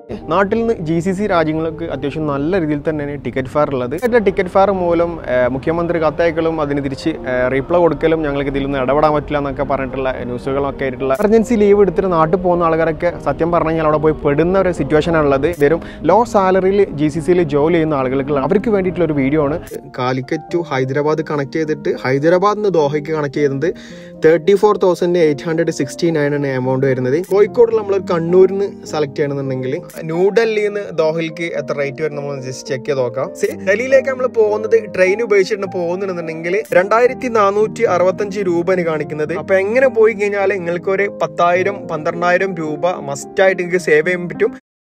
നാട്ടിൽ നിന്ന് G C C രാജ്യങ്ങൾക്ക് അത്യാവശ്യം നല്ല രീതിയിൽ തന്നെയാണ് ടിക്കറ്റ് ഫെയർ ഉള്ളത് ടിക്കറ്റ് ഫെയർ മൂലം ഏഹ്, മുഖ്യമന്ത്രി കത്തയക്കലും അതിന് തിരിച്ച് റീപ്ലൈ കൊടുക്കലും ഞങ്ങൾക്ക് ഇതിൽ നിന്ന് ഇടപെടാൻ പറ്റില്ല എന്നൊക്കെ പറഞ്ഞിട്ടുള്ള ന്യൂസുകളൊക്കെ ആയിട്ടുള്ള എമർജൻസി ലീവ് എടുത്തിട്ട് നാട്ടിൽ പോകുന്ന ആൾക്കാരൊക്കെ സത്യം പറഞ്ഞു കഴിഞ്ഞാൽ അവിടെ പോയി പെടുന്ന ഒരു സിറ്റുവേഷൻ ഉള്ളത് ഇതരും ലോ സാലറിയിൽ ജി സി സിയിൽ ജോലി ചെയ്യുന്ന ആളുകൾക്ക് അവർക്ക് വേണ്ടിയിട്ടുള്ള ഒരു വീഡിയോ ആണ് കാലിക്കറ്റ് ടു ഹൈദരാബാദ് കണക്ട് ചെയ്തിട്ട് ഹൈദരാബാദ് നിന്ന് ദോഹയ്ക്ക് കണക്ട് ചെയ്യുന്നത് thirty four thousand eight hundred sixty nine ആണ് എമൗണ്ട് വരുന്നത് കോഴിക്കോട് നമ്മൾ കണ്ണൂരിൽ നിന്ന് സെലക്ട് ചെയ്യണമെന്നുണ്ടെങ്കിൽ ന്യൂഡൽഹിയിൽ നിന്ന് ദോഹയിലേക്ക് എത്ര റേറ്റ് വരും നമ്മൾ ജസ്റ്റ് ചെക്ക് ചെയ്ത് നോക്കാം See, ഡൽഹിയിലേക്ക് നമ്മൾ പോകുന്നത് ട്രെയിൻ ഉപയോഗിച്ചിട്ട് പോകുന്നുണ്ടെന്നുണ്ടെങ്കിൽ രണ്ടായിരത്തി നാനൂറ്റി അറുപത്തഞ്ച് രൂപയാണ് കാണിക്കുന്നത് അപ്പൊ എങ്ങനെ പോയി കഴിഞ്ഞാൽ നിങ്ങൾക്ക് ഒരു പത്തായിരം പന്ത്രണ്ടായിരം രൂപ മസ്റ്റായിട്ട് നിങ്ങൾക്ക് സേവ് ചെയ്യാൻ പറ്റും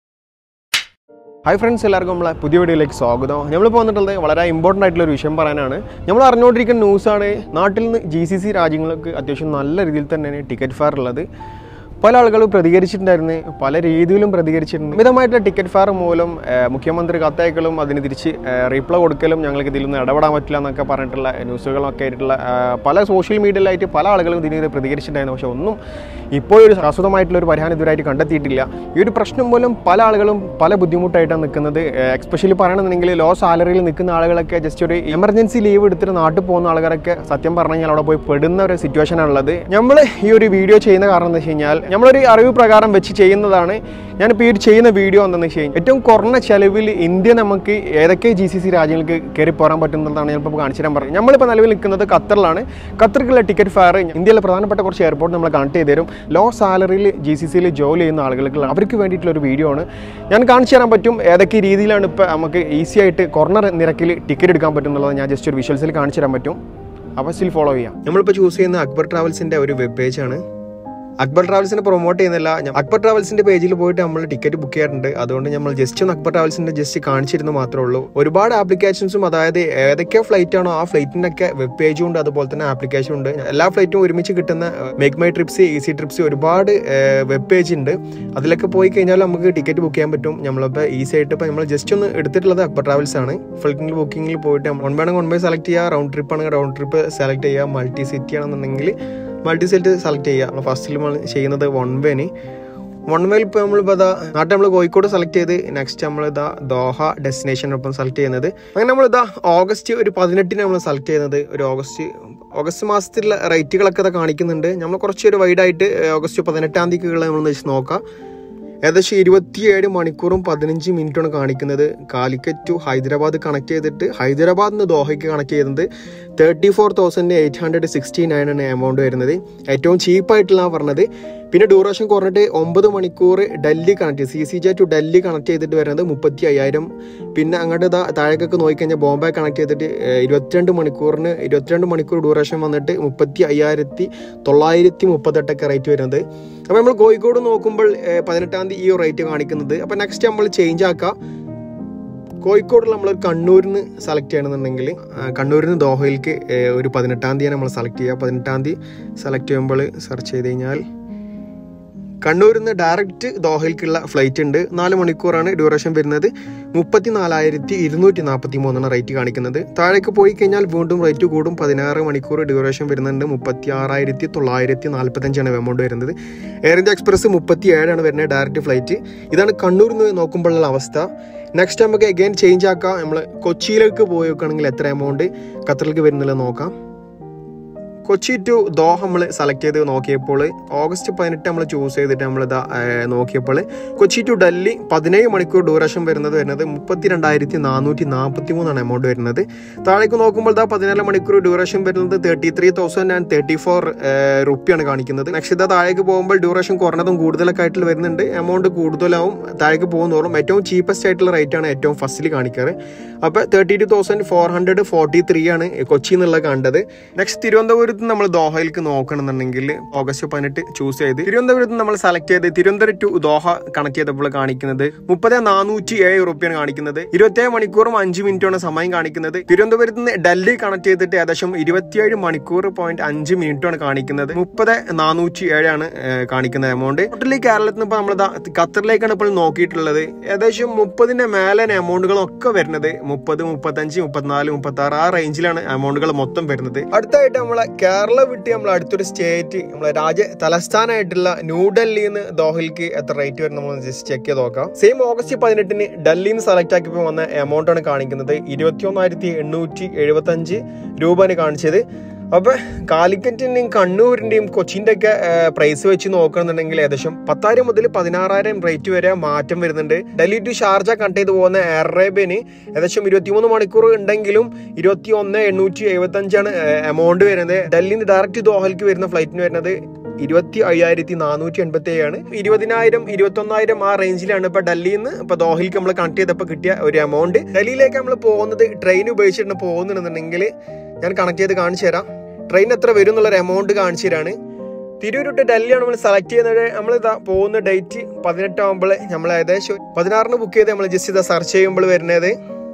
ഹായ് ഫ്രണ്ട്സ് എല്ലാവർക്കും നമ്മളെ പുതിയ വീഡിയോയിലേക്ക് സ്വാഗതം നമ്മൾ വന്നിട്ടുള്ളത് വളരെ ഇമ്പോർട്ടൻ്റ് ആയിട്ടുള്ള ഒരു വിഷയം പറയാനാണ് നമ്മൾ അറിഞ്ഞുകൊണ്ടിരിക്കുന്ന ന്യൂസാണ് നാട്ടിൽ നിന്ന് ജി സി സി രാജ്യങ്ങൾക്ക് അത്യാവശ്യം നല്ല രീതിയിൽ തന്നെയാണ് ടിക്കറ്റ് ഫെയർ ഉള്ളത് പല ആളുകളും പ്രതികരിച്ചിട്ടുണ്ടായിരുന്നു പല രീതിയിലും പ്രതികരിച്ചിട്ടുണ്ട് മിതമായിട്ടുള്ള ടിക്കറ്റ് ഫെയർ മൂലം ഏഹ്, മുഖ്യമന്ത്രി കത്തയക്കലും അതിന് തിരിച്ച് റീപ്ലൈ കൊടുക്കലും ഞങ്ങൾക്ക് ഇതിൽ നിന്ന് ഇടപെടാൻ പറ്റില്ല എന്നൊക്കെ പറഞ്ഞിട്ടുള്ള ന്യൂസുകളൊക്കെ ആയിട്ടുള്ള ഏഹ്, പല സോഷ്യൽ മീഡിയയിലായിട്ട് പല ആളുകളും ഇതിനെതിരെ പ്രതികരിച്ചിട്ടുണ്ടായിരുന്നു പക്ഷേ ഒന്നും ഇപ്പോൾ ഒരു ശാശ്വതമായിട്ടുള്ള ഒരു പരിഹാരം ഇതുവരായിട്ട് കണ്ടെത്തിയിട്ടില്ല ഈ ഒരു പ്രശ്നം മൂലം പല ആളുകളും പല ബുദ്ധിമുട്ടായിട്ടാണ് നിൽക്കുന്നത് എക്സ്പെഷ്യലി പറയണമെന്നുണ്ടെങ്കിൽ ലോ സാലറിയിൽ നിൽക്കുന്ന ആളുകളൊക്കെ ജസ്റ്റ് ഒരു എമർജൻസി ലീവ് എടുത്തിട്ട് നാട്ടിൽ പോകുന്ന ആളുകളൊക്കെ സത്യം പറഞ്ഞു കഴിഞ്ഞാൽ അവിടെ പോയി പെടുന്ന ഒരു സിറ്റുവേഷൻ ഉള്ളത് നമ്മൾ ഈ ഒരു വീഡിയോ ചെയ്യുന്ന കാരണം എന്താ വെച്ച് കഴിഞ്ഞാൽ നമ്മളൊരു അറിവ് പ്രകാരം വെച്ച് ചെയ്യുന്നതാണ് ഞാനിപ്പോൾ ഈ ഒരു ചെയ്യുന്ന വീഡിയോ എന്താണെന്ന് വെച്ച് കഴിഞ്ഞാൽ ഏറ്റവും കുറഞ്ഞ ചെലവിൽ ഇന്ത്യ നമുക്ക് ഏതൊക്കെ ജി സി സി രാജ്യങ്ങൾക്ക് കയറി പോരാൻ പറ്റുന്നതാണ് ഞാനിപ്പോൾ കാണിച്ചു തരാൻ പറഞ്ഞത് നമ്മളിപ്പോൾ നിലവിൽ നിൽക്കുന്നത് ഖത്തറിലാണ് ഖത്തറിലുള്ള ടിക്കറ്റ് ഫെയർ ഇന്ത്യയിലെ പ്രധാനപ്പെട്ട കുറച്ച് എയർപോർട്ട് നമ്മൾ കണക്ട് ചെയ്ത് തരും ലോ സാലറിയിൽ ജി സി സിയിൽ ജോലി ചെയ്യുന്ന ആളുകൾക്ക് അവർക്ക് വേണ്ടിയിട്ടുള്ള ഒരു വീഡിയോ ആണ് ഞാൻ കാണിച്ചു തരാൻ പറ്റും ഏതൊക്കെ രീതിയിലാണ് ഇപ്പോൾ നമുക്ക് ഈസി ആയിട്ട് കുറഞ്ഞ നിരക്കിൽ ടിക്കറ്റ് എടുക്കാൻ പറ്റുന്നുള്ളത് ഞാൻ ജസ്റ്റ് ഒരു വിഷ്വൽസിൽ കാണിച്ചു തരാൻ പറ്റും അപ്പോൾ സ്റ്റിൽ ഫോളോ ചെയ്യാം നമ്മളിപ്പോൾ ചൂസ് ചെയ്യുന്ന അക്ബർ ട്രാവൽസിൻ്റെ ഒരു വെബ് പേജാണ് അക്ബർ ട്രാവൽസിനെ പ്രൊമോട്ട് ചെയ്യുന്നില്ല ഞാൻ അക്ബർ ട്രാവൽസിന്റെ പേജിൽ പോയിട്ട് നമ്മൾ ടിക്കറ്റ് ബുക്ക് ചെയ്യാറുണ്ട് അതുകൊണ്ട് നമ്മൾ ജസ്റ്റ് ഒന്ന് അക്ബർ ട്രാവൽസിന്റെ ജസ്റ്റ് കാണിച്ചിരുന്നു മാത്രമേ ഉള്ളൂ ഒരുപാട് ആപ്ലിക്കേഷൻസും അതായത് ഏതൊക്കെ ഫ്ലൈറ്റ് ആണോ ആ ഫ്ലൈറ്റിന്റെ ഒക്കെ വെബ് പേജും ഉണ്ട് അതുപോലെ തന്നെ ആപ്ലിക്കേഷൻ ഉണ്ട് എല്ലാ ഫ്ലൈറ്റും ഒരുമിച്ച് കിട്ടുന്ന make my trips easy trips ഒരുപാട് വെബ് പേജ് ഉണ്ട് അതിലൊക്കെ പോയി കഴിഞ്ഞാൽ നമുക്ക് ടിക്കറ്റ് ബുക്ക് ചെയ്യാൻ പറ്റും നമ്മളിപ്പോൾ ഈസി ആയിട്ട് ഇപ്പോൾ നമ്മൾ ജസ്റ്റ് ഒന്ന് എടുത്തിട്ടുള്ളത് അക്ബർ ട്രാവൽസ് ആണ് ഫ്ലൈറ്റിംഗ് ബുക്കിംഗിൽ പോയിട്ട് വൺ വേണമെങ്കിൽ വൺ ബൈ സെലക്ട് ചെയ്യുക റൗണ്ട് ട്രിപ്പ് ആണെങ്കിൽ റൗണ്ട് ട്രിപ്പ് സെലക്ട് ചെയ്യുക മൾട്ടി സിറ്റി ആണെന്നുണ്ടെങ്കിൽ മൾട്ടി സെറ്റ് സെലക്ട് ചെയ്യുക നമ്മൾ ഫസ്റ്റിൽ നമ്മൾ ചെയ്യുന്നത് വൺ വേന് വൺ വേയിൽ ഇപ്പോൾ നമ്മളിപ്പോൾ ഇതാ നാട്ടിൽ നമ്മൾ കോഴിക്കോട് സെലക്ട് ചെയ്ത് നെക്സ്റ്റ് നമ്മൾ ഇതാ ദോഹ ഡെസ്റ്റിനേഷനൊപ്പം സെലക്ട് ചെയ്യുന്നത് അങ്ങനെ നമ്മൾ ഇതാ ഓഗസ്റ്റ് ഒരു പതിനെട്ടിന് നമ്മൾ സെലക്ട് ചെയ്യുന്നത് ഒരു ഓഗസ്റ്റ് ഓഗസ്റ്റ് മാസത്തിലുള്ള റേറ്റുകളൊക്കെ ഇതാ കാണിക്കുന്നുണ്ട് നമ്മൾ കുറച്ചൊരു വൈഡായിട്ട് ഓഗസ്റ്റ് പതിനെട്ടാം തീയതിക്കുള്ള നമ്മൾ വെച്ച് നോക്കാം ഏകദേശം ഇരുപത്തിയേഴ് മണിക്കൂറും പതിനഞ്ച് മിനിറ്റാണ് കാണിക്കുന്നത് കാലിക്കറ്റ് ടു ഹൈദരാബാദ് കണക്ട് ചെയ്തിട്ട് ഹൈദരാബാദ് നിന്ന് ദോഹയ്ക്ക് കണക്ട് ചെയ്യുന്നത് thirty four thousand eight hundred sixty nine ആണ് എമൗണ്ട് വരുന്നത് ഏറ്റവും ചീപ്പായിട്ടുള്ള പറഞ്ഞത് പിന്നെ ഡ്യൂറേഷൻ കുറഞ്ഞിട്ട് ഒമ്പത് മണിക്കൂർ Delhi connect C C J to Delhi connect ചെയ്തിട്ട് വരുന്നത് മുപ്പത്തി അയ്യായിരം പിന്നെ അങ്ങോട്ട് ഇതാ താഴേക്കൊക്കെ നോക്കിക്കഴിഞ്ഞാൽ ബോംബെ കണക്ട് ചെയ്തിട്ട് ഏഹ്, ഇരുപത്തിരണ്ട് മണിക്കൂറിന് ഇരുപത്തിരണ്ട് മണിക്കൂർ ഡ്യൂറേഷൻ വന്നിട്ട് മുപ്പത്തി അയ്യായിരത്തി തൊള്ളായിരത്തി മുപ്പത്തെട്ടൊക്കെ റേറ്റ് വരുന്നത് അപ്പോൾ നമ്മൾ കോഴിക്കോട് നോക്കുമ്പോൾ ഏഹ്, പതിനെട്ടാം തീയതി ഈ റേറ്റ് കാണിക്കുന്നത് അപ്പോൾ നെക്സ്റ്റ് നമ്മൾ ചേഞ്ച് ആക്കാം കോഴിക്കോട് നമ്മൾ കണ്ണൂരിൽ നിന്ന് സെലക്ട് ചെയ്യണമെന്നുണ്ടെങ്കിൽ ആ, കണ്ണൂരിൽ നിന്ന് ദോഹയിലേക്ക് ഏഹ്, ഒരു പതിനെട്ടാം തീയതി നമ്മൾ സെലക്ട് ചെയ്യുക പതിനെട്ടാം തീയതി സെലക്ട് ചെയ്യുമ്പോൾ സെർച്ച് ചെയ്ത് കഴിഞ്ഞാൽ കണ്ണൂരിൽ നിന്ന് ഡയറക്റ്റ് ദോഹയിലേക്കുള്ള ഫ്ലൈറ്റ് ഉണ്ട് നാല് മണിക്കൂറാണ് ഡ്യൂറേഷൻ വരുന്നത് മുപ്പത്തി നാലായിരത്തി ഇരുന്നൂറ്റി നാൽപ്പത്തി മൂന്നാണ് റേറ്റ് കാണിക്കുന്നത് താഴേക്ക് പോയി കഴിഞ്ഞാൽ വീണ്ടും റേറ്റ് കൂടും പതിനാറ് മണിക്കൂർ ഡ്യൂറേഷൻ വരുന്നുണ്ട് മുപ്പത്തി ആറായിരത്തി തൊള്ളായിരത്തി നാൽപ്പത്തഞ്ചാണ് എമൗണ്ട് വരുന്നത് എയർ ഇന്ത്യ എക്സ്പ്രസ് മുപ്പത്തി ഏഴാണ് വരുന്നത് ഡയറക്റ്റ് ഫ്ലൈറ്റ് ഇതാണ് കണ്ണൂരിൽ നിന്ന് നോക്കുമ്പോഴുള്ള അവസ്ഥ നെക്സ്റ്റ് നമുക്ക് അഗൈൻ ചേഞ്ച് ആക്കാം നമ്മൾ കൊച്ചിയിലേക്ക് പോയി നോക്കുകയാണെങ്കിൽ എത്ര എമൗണ്ട് ഖത്തറിലേക്ക് വരുന്നില്ല നോക്കാം കൊച്ചി ടു ദോഹ നമ്മൾ സെലക്ട് ചെയ്ത് നോക്കിയപ്പോൾ ഓഗസ്റ്റ് പതിനെട്ട് നമ്മൾ ചൂസ് ചെയ്തിട്ട് നമ്മൾ ഇതാ നോക്കിയപ്പോൾ കൊച്ചി ടു ഡൽഹി പതിനേഴ് മണിക്കൂർ ഡ്യൂറേഷൻ വരുന്നത് വരുന്നത് മുപ്പത്തി രണ്ടായിരത്തി നാനൂറ്റി നാൽപ്പത്തി മൂന്നാണ് എമൗണ്ട് വരുന്നത് താഴേക്ക് നോക്കുമ്പോൾ ഇതാ പതിനാല് മണിക്കൂർ ഡ്യൂറേഷൻ വരുന്നത് thirty three thousand and thirty four റുപ്പിയാണ് കാണിക്കുന്നത് നെക്സ്റ്റ് ഇതാ താഴേക്ക് പോകുമ്പോൾ ഡ്യൂറേഷൻ കുറഞ്ഞതും കൂടുതലൊക്കെ ആയിട്ട് വരുന്നുണ്ട് എമൗണ്ട് കൂടുതലാവും താഴേക്ക് പോകുന്നതോറും ഏറ്റവും ചീപ്പസ്റ്റ് ആയിട്ടുള്ള റേറ്റ് ആണ് ഏറ്റവും ഫസ്റ്റിൽ കാണിക്കാറ് അപ്പോൾ thirty two thousand four hundred forty three ആണ് കൊച്ചി എന്നുള്ള കണ്ടത് നെക്സ്റ്റ് തിരുവനന്തപുരത്ത് നമ്മൾ ദോഹയിലേക്ക് നോക്കണമെന്നുണ്ടെങ്കിൽ ഓഗസ്റ്റ് പതിനെട്ട് ചൂസ് ചെയ്ത് തിരുവനന്തപുരത്ത് നമ്മൾ സെലക്ട് ചെയ്ത് തിരുവനന്തപുരം ടു ദോഹ കണക്ട് ചെയ്തപ്പോൾ കാണിക്കുന്നത് മുപ്പത് നാനൂറ്റി ഏഴ് റുപ്യാണ് കാണിക്കുന്നത് ഇരുപത്തിയേഴ് മണിക്കൂറും അഞ്ച് മിനിറ്റാണ് സമയം കാണിക്കുന്നത് തിരുവനന്തപുരത്ത് നിന്ന് ഡൽഹി കണക്ട് ചെയ്തിട്ട് ഏകദേശം ഇരുപത്തിയേഴ് മണിക്കൂർ പോയിന്റ് അഞ്ച് മിനിറ്റാണ് കാണിക്കുന്നത് മുപ്പത് നാനൂറ്റി ഏഴാണ് ഏഹ്, കാണിക്കുന്ന എമൗണ്ട് ടോട്ടലി കേരളത്തിൽ നിന്ന് ഇപ്പോൾ നമ്മൾ ഖത്തറിലേക്കാണ് ഇപ്പോൾ നോക്കിയിട്ടുള്ളത് ഏകദേശം മുപ്പതിന്റെ മേലെ എമൗണ്ടുകളൊക്കെ വരുന്നത് മുപ്പത് മുപ്പത്തഞ്ച് മുപ്പത്തിനാല് മുപ്പത്തി ആറ് ആ റേഞ്ചിലാണ് എമൗണ്ടുകൾ മൊത്തം വരുന്നത് അടുത്തായിട്ട് നമ്മളെ കേരളം വിട്ട് നമ്മൾ അടുത്തൊരു സ്റ്റേറ്റ് നമ്മളെ രാജ്യ തലസ്ഥാനമായിട്ടുള്ള ന്യൂഡൽഹിയിൽ നിന്ന് ദോഹയിലേക്ക് എത്ര റേറ്റ് വരും നമ്മൾ ജസ്റ്റ് ചെക്ക് ചെയ്ത് നോക്കാം സെയിം ഓഗസ്റ്റ് പതിനെട്ടിന് ഡൽഹിയിൽ നിന്ന് സെലക്ട് ആക്കിയപ്പോൾ വന്ന എമൗണ്ട് ആണ് കാണിക്കുന്നത് ഇരുപത്തി ഒന്നായിരത്തി എണ്ണൂറ്റി എഴുപത്തി അഞ്ച് രൂപയാണ് കാണിച്ചത് അപ്പൊ കാലിക്കറ്റിന്റെയും കണ്ണൂരിന്റെയും കൊച്ചിന്റെ ഒക്കെ പ്രൈസ് വെച്ച് നോക്കണമെന്നുണ്ടെങ്കിൽ ഏകദേശം പത്തായിരം മുതൽ പതിനാറായിരം റേറ്റ് വരെ മാറ്റം വരുന്നുണ്ട് ഡൽഹി ടു ഷാർജ കട്ട് ചെയ്ത് പോകുന്ന എയർ അറേബ്യന് ഏകദേശം ഇരുപത്തിമൂന്ന് മണിക്കൂർ ഉണ്ടെങ്കിലും ഇരുപത്തി ഒന്ന് എണ്ണൂറ്റി എഴുപത്തി അഞ്ചാണ് എമൗണ്ട് വരുന്നത് ഡൽഹിയിൽ നിന്ന് ഡയറക്റ്റ് ദോഹലിക്ക് വരുന്ന ഫ്ലൈറ്റിന് വരുന്നത് ഇരുപത്തി അയ്യായിരത്തി നാനൂറ്റി എൺപത്തി ഏഴാണ് ഇരുപതിനായിരം ഇരുപത്തി ഒന്നായിരം ആ റേഞ്ചിലാണ് ഇപ്പൊ ഡൽഹിയിൽ നിന്ന് ഇപ്പൊ ദോഹയിലേക്ക് നമ്മൾ കണക്ട് ചെയ്തപ്പോൾ കിട്ടിയ ഒരു എമൗണ്ട് ഡൽഹിയിലേക്ക് നമ്മൾ പോകുന്നത് ട്രെയിൻ ഉപയോഗിച്ചിട്ട് പോകുന്നുണ്ടെന്നുണ്ടെങ്കിൽ ഞാൻ കണക്ട് ചെയ്ത് കാണിച്ചു തരാം ട്രെയിൻ എത്ര വരും എന്നുള്ളൊരു എമൗണ്ട് കാണിച്ചു തരാണ് തിരൂർ ടു ഡൽഹിയാണ് നമ്മൾ സെലക്ട് ചെയ്യുന്നത് നമ്മൾ ഇതാ പോകുന്ന ഡേറ്റ് പതിനെട്ടാകുമ്പോൾ നമ്മൾ ഏകദേശം പതിനാറിന് ബുക്ക് ചെയ്ത് നമ്മൾ ജസ്റ്റ് ഇതാ സെർച്ച് ചെയ്യുമ്പോൾ വരുന്നത്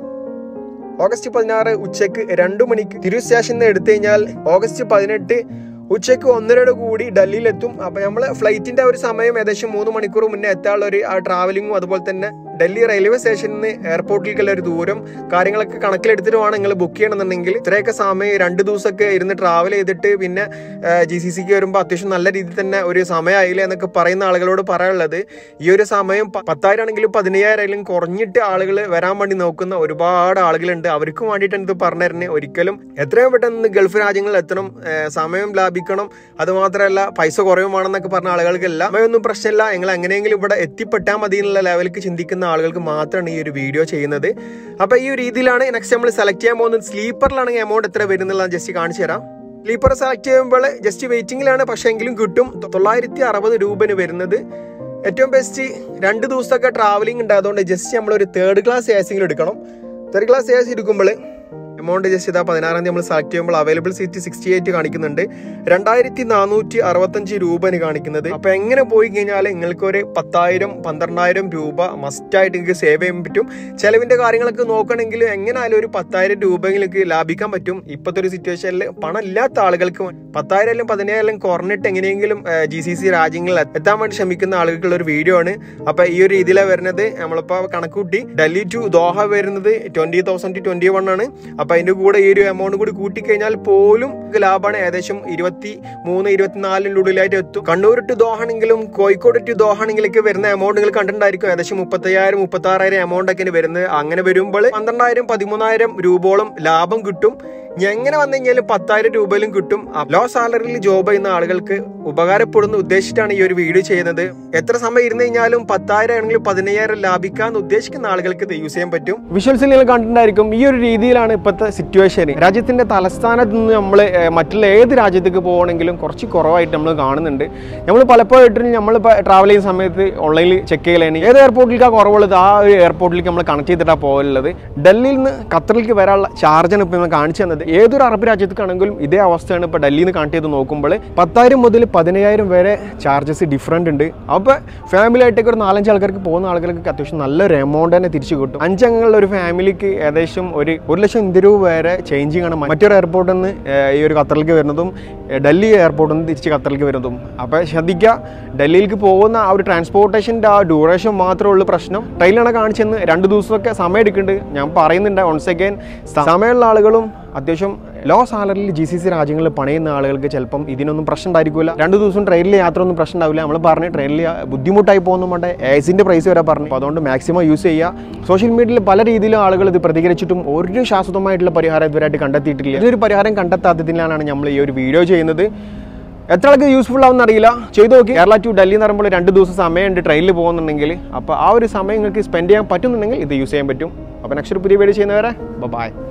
ഓഗസ്റ്റ് പതിനാറ് ഉച്ചക്ക് രണ്ടു മണിക്ക് തിരൂർ സ്റ്റേഷനിൽ നിന്ന് എടുത്തു കഴിഞ്ഞാൽ ഓഗസ്റ്റ് പതിനെട്ട് ഉച്ചയ്ക്ക് ഒന്നരയുടെ കൂടി ഡൽഹിയിലെത്തും അപ്പൊ നമ്മള് ഫ്ലൈറ്റിന്റെ ഒരു സമയം ഏകദേശം മൂന്ന് മണിക്കൂർ മുന്നേ എത്താനുള്ള ഒരു ആ ട്രാവലിങ്ങും അതുപോലെ തന്നെ ഡൽഹി റെയിൽവേ സ്റ്റേഷനിൽ നിന്ന് എയർപോർട്ടിലേക്കുള്ള ഒരു ദൂരം കാര്യങ്ങളൊക്കെ കണക്കിലെടുത്തിട്ട് വേണം നിങ്ങൾ ബുക്ക് ചെയ്യണമെന്നുണ്ടെങ്കിൽ ഇത്രയൊക്കെ സമയം രണ്ട് ദിവസമൊക്കെ ഇരുന്ന് ട്രാവൽ ചെയ്തിട്ട് പിന്നെ ജി സി സിക്ക് വരുമ്പോൾ അത്യാവശ്യം നല്ല രീതിയിൽ തന്നെ ഒരു സമയമായില്ല എന്നൊക്കെ പറയുന്ന ആളുകളോട് പറയാനുള്ളത് ഈ ഒരു സമയം പ- പത്തായിരം ആണെങ്കിലും പതിനയ്യായിരം ആയാലും കുറഞ്ഞിട്ട് ആളുകൾ വരാൻ വേണ്ടി നോക്കുന്ന ഒരുപാട് ആളുകളുണ്ട് അവർക്കും വേണ്ടിയിട്ടാണ് ഇത് പറഞ്ഞു തരുന്നത് ഒരിക്കലും എത്രയും പെട്ടെന്ന് ഗൾഫ് രാജ്യങ്ങളിൽ എത്തണം ഏർ സമയം ലാഭിക്കണം അത് മാത്രമല്ല പൈസ കുറയും വേണമെന്നൊക്കെ പറഞ്ഞ ആളുകൾക്കല്ല സമയമൊന്നും പ്രശ്നമില്ല നിങ്ങൾ എങ്ങനെയെങ്കിലും ഇവിടെ എത്തിപ്പെട്ടാൽ മതി എന്നുള്ള ലെവലിലേക്ക് ചിന്തിക്കുന്ന ആളുകൾക്ക് മാത്രമാണ് ഈ ഒരു വീഡിയോ ചെയ്യുന്നത് അപ്പൊ ഈ ഒരു രീതിയിലാണ് നെക്സ്റ്റ് നമ്മൾ സെലക്ട് ചെയ്യാൻ പോകുന്നത് സ്ലീപ്പറിലാണെങ്കിൽ എമൗണ്ട് എത്ര വരുന്നുള്ള ജസ്റ്റ് കാണിച്ചു തരാം സ്ലീപ്പർ സെലക്ട് ചെയ്യുമ്പോൾ ജസ്റ്റ് വെയിറ്റിംഗിലാണ് പക്ഷേ എങ്കിലും കിട്ടും തൊള്ളായിരത്തി അറുപത് രൂപന് വരുന്നത് ഏറ്റവും ബെസ്റ്റ് രണ്ട് ദിവസമൊക്കെ ട്രാവലിംഗ് ഉണ്ട് അതുകൊണ്ട് ജസ്റ്റ് നമ്മൾ ഒരു തേർഡ് ക്ലാസ് എ സിങ്കിലും എടുക്കണം തേർഡ് ക്ലാസ് എ സി എടുക്കുമ്പോൾ എമൗണ്ട് ജസ്റ്റ് ഇതാ പതിനാറാം തീയതി നമ്മൾ സെലക്ട് ചെയ്യുമ്പോൾ അവൈലബിൾ സീറ്റ് സിക്സ്റ്റി എയ്റ്റ് കാണിക്കുന്നുണ്ട് രണ്ടായിരത്തി നാനൂറ്റി അറുപത്തഞ്ച് രൂപന് കാണിക്കുന്നത് അപ്പൊ എങ്ങനെ പോയി കഴിഞ്ഞാൽ നിങ്ങൾക്ക് ഒരു പത്തായിരം പന്ത്രണ്ടായിരം രൂപ മസ്റ്റ് ആയിട്ട് നിങ്ങൾക്ക് സേവ് ചെയ്യാൻ പറ്റും ചെലവിന്റെ കാര്യങ്ങളൊക്കെ നോക്കണമെങ്കിൽ എങ്ങനെയായാലും ഒരു പത്തായിരം രൂപയെങ്കിലും ലാഭിക്കാൻ പറ്റും ഇപ്പോഴത്തെ ഒരു സിറ്റുവേഷനിൽ പണം ഇല്ലാത്ത ആളുകൾക്ക് പത്തായിരം അല്ലെങ്കിൽ പതിനായിരം കുറഞ്ഞിട്ട് എങ്ങനെയെങ്കിലും ജി സി സി രാജ്യങ്ങളിൽ എത്താൻ വേണ്ടി ശ്രമിക്കുന്ന ആളുകൾക്കുള്ള ഒരു വീഡിയോ ആണ് അപ്പൊ ഈ ഒരു രീതിയിലാണ് വരുന്നത് നമ്മളിപ്പോ കണക്കൂട്ടി ഡൽഹി ടു ദോഹ വരുന്നത് twenty thousand two twenty one ആണ് അപ്പൊ അതിന്റെ കൂടെ ഈ ഒരു എമൗണ്ട് കൂടി കൂട്ടിക്കഴിഞ്ഞാൽ പോലും ലാഭമാണ് ഏകദേശം ഇരുപത്തി മൂന്ന് ഇരുപത്തിനാലിൻ്റെ ഉള്ളിലായിട്ട് എത്തും കണ്ണൂർ ടു ദോഹാണെങ്കിലും കോഴിക്കോട് ടു ദോഹാണെങ്കിലേക്ക് വരുന്ന എമൗണ്ട് നിങ്ങൾ കണ്ടിട്ടുണ്ടായിരിക്കും ഏകദേശം മുപ്പത്തയ്യായിരം മുപ്പത്തി ആറായിരം എമൗണ്ട് ഒക്കെ വരുന്നത് അങ്ങനെ വരുമ്പോൾ പന്ത്രണ്ടായിരം പതിമൂന്നായിരം രൂപയോളം ലാഭം കിട്ടും ഇനി എങ്ങനെ വന്നു കഴിഞ്ഞാലും പത്തായിരം രൂപയിലും കിട്ടും ലോ സാലറിയിൽ ജോബ് ചെയ്യുന്ന ആളുകൾക്ക് ഉപകാരപ്പെടുന്ന ഉദ്ദേശിച്ചിട്ടാണ് ഈ ഒരു വീഡിയോ ചെയ്യുന്നത് എത്ര സമയം ഇരുന്ന് കഴിഞ്ഞാലും പത്തായിരം ആണെങ്കിലും പതിനയ്യായിരം ലാഭിക്കാന്ന് ഉദ്ദേശിക്കുന്ന ആളുകൾക്ക് ഇത് യൂസ് ചെയ്യാൻ പറ്റും വിഷ്വൽസിൽ നിങ്ങൾ കണ്ടിട്ടുണ്ടായിരിക്കും ഈ ഒരു രീതിയിലാണ് ഇപ്പോഴത്തെ സിറ്റുവേഷൻ രാജ്യത്തിന്റെ തലസ്ഥാനത്ത് നിന്ന് നമ്മൾ മറ്റുള്ള ഏത് രാജ്യത്തേക്ക് പോകണമെങ്കിലും കുറച്ച് കുറവായിട്ട് നമ്മൾ കാണുന്നുണ്ട് നമ്മൾ പലപ്പോഴും നമ്മളിപ്പോൾ ട്രാവൽ ചെയ്യുന്ന സമയത്ത് ഓൺലൈനിൽ ചെക്ക് ചെയ്യലാണ് ഏത് എയർപോർട്ടിലേക്കാണ് കുറവുള്ളത് ആ ഒരു എയർപോർട്ടിലേക്ക് നമ്മൾ കണക്ട് ചെയ്തിട്ടാണ് പോകാനുള്ളത് ഡൽഹിയിൽ നിന്ന് ഖത്തറിലേക്ക് വരാനുള്ള ചാർജാണ് ഇപ്പോൾ നമ്മൾ കാണിച്ചു തന്നത് ഏതൊരു അറബ് രാജ്യത്തേക്കാണെങ്കിലും ഇതേ അവസ്ഥയാണ് ഇപ്പോൾ ഡൽഹിയിൽ നിന്ന് കണക്ട് ചെയ്ത് നോക്കുമ്പോൾ പത്തായിരം മുതൽ പതിനയ്യായിരം വരെ ചാർജസ് ഡിഫറൻറ്റ് ഉണ്ട് അപ്പോൾ ഫാമിലി ആയിട്ടൊക്കെ ഒരു നാലഞ്ച് ആൾക്കാർക്ക് പോകുന്ന ആളുകൾക്ക് അത്യാവശ്യം നല്ലൊരു എമൗണ്ട് തന്നെ തിരിച്ചു കിട്ടും അഞ്ചംഗങ്ങളുടെ ഒരു ഫാമിലിക്ക് ഏകദേശം ഒരു ഒരു ലക്ഷം ഇന്ത്യ രൂപ വരെ ചേഞ്ചിങ് ആണ് മറ്റൊരു എയർപോർട്ടിൽ നിന്ന് ഏഹ്, ഈ ഒരു ഖത്തറിലേക്ക് വരുന്നതും ഏഹ്, ഡൽഹി എയർപോർട്ടിൽ നിന്ന് തിരിച്ച് ഖത്തറിലേക്ക് വരുന്നതും അപ്പോൾ ശ്രദ്ധിക്കുക ഡൽഹിയിലേക്ക് പോകുന്ന ആ ഒരു ട്രാൻസ്പോർട്ടേഷൻ്റെ ആ ഡ്യൂറേഷൻ മാത്രമേ ഉള്ളൂ പ്രശ്നം ട്രെയിനാണ് കാണിച്ചെന്ന് രണ്ട് ദിവസമൊക്കെ സമയം എടുക്കുന്നുണ്ട് ഞാൻ പറയുന്നുണ്ട് വൺസ് അഗൈൻ സമയമുള്ള ആളുകളും അത്യാവശ്യം ലോ സാലറിയിൽ ജി സി സി രാജ്യങ്ങളിൽ പണിയുന്ന ആളുകൾക്ക് ചിലപ്പം ഇതിനൊന്നും പ്രശ്നം ഉണ്ടായിരിക്കില്ല രണ്ട് ദിവസം ട്രെയിനിൽ യാത്ര ഒന്നും പ്രശ്നം ഉണ്ടാവില്ല നമ്മൾ പറഞ്ഞ് ട്രെയിനിൽ ബുദ്ധിമുട്ടായി പോകുന്ന കൊണ്ട് എസിൻ്റെ പ്രൈസ് വരെ പറഞ്ഞു അപ്പോൾ അതുകൊണ്ട് മാക്സിമം യൂസ് ചെയ്യുക സോഷ്യൽ മീഡിയയിൽ പല രീതിയിലും ആളുകൾ ഇത് പ്രതികരിച്ചിട്ടും ഒരു ശാശ്വതമായിട്ടുള്ള പരിഹാരം ഇതുവരെയായിട്ട് കണ്ടെത്തിയിട്ടില്ല ഇതൊരു പരിഹാരം കണ്ടെത്താത്തതിനാലാണ് നമ്മൾ ഈ ഒരു വീഡിയോ ചെയ്യുന്നത് എത്ര ആൾക്ക് യൂസ്ഫുൾ ആവുമെന്ന് അറിയില്ല ചെയ്തു നോക്കി കേരള ടു ഡൽഹി എന്ന് പറയുമ്പോൾ രണ്ട് ദിവസം സമയമുണ്ട് ട്രെയിനിൽ പോകുന്നുണ്ടെങ്കിൽ അപ്പോൾ ആ ഒരു സമയം നിങ്ങൾക്ക് സ്പെൻഡ് ചെയ്യാൻ പറ്റുന്നുണ്ടെങ്കിൽ ഇത് യൂസ് ചെയ്യാൻ പറ്റും അപ്പോൾ നെക്സ്റ്റ് ഒരു പുതിയ വീഡിയോ ചെയ്യുന്നവരെ ബൈ